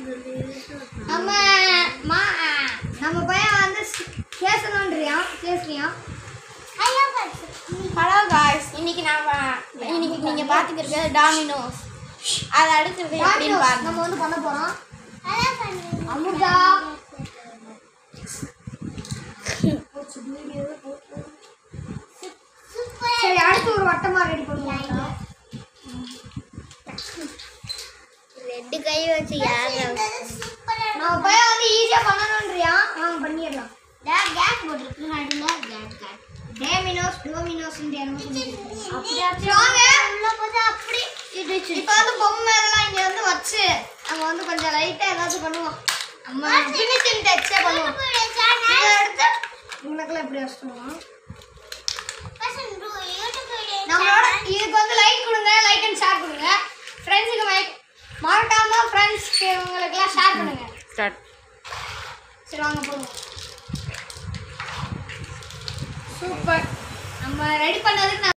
நம்ம மா நம்ம பையன் வந்து பேசணுன்றியான் பேசுறியான் ஹலோ காய்ஸ் இன்னைக்கு நாம இன்னைக்கு நீங்க பாத்துக்கிறது டாமினோஸ் அது அடுத்தது எப்படின்னு டாமினோஸ் பாருங்க நம்ம வந்து பண்ண போறோம் அமுதா சரி அடுத்து ஒரு வட்டமா ரெடி பண்ணுவோம் ரெண்டு கை வச்சு யார் நம்ம பையன் வந்து ஈஸியா பண்ணணுன்றியான் அவன் பண்ணிடலாம் கேஸ் போட்டிருக்கு நடுவில் கேஸ் கேஸ் டேமினோஸ் டோமினோஸ் அப்படி சரி வாங்க உள்ள போது அப்படி இடிச்சு இப்போ வந்து பொம்மை இதெல்லாம் இங்க வந்து வச்சு நம்ம வந்து கொஞ்சம் லைட்டா ஏதாச்சும் பண்ணுவோம் நம்ம ஃபினிஷிங் டச்சே பண்ணுவோம் இதை எடுத்து உனக்குள்ள எப்படி வச்சுருவோம் நம்மளோட இதுக்கு வந்து லைக் கொடுங்க லைக் அண்ட் ஷேர் கொடுங்க ஃப்ரெண்ட்ஸுக்கு லைக் மறக்காம ஃப்ரெண்ட்ஸ்க்கு உங்களுக்குலாம் ஷேர் பண்ணுங்க ஸ்டார்ட் சரி வாங்க போதும் சூப்பர் நம்ம ரெடி பண்ணதுக்கு நான்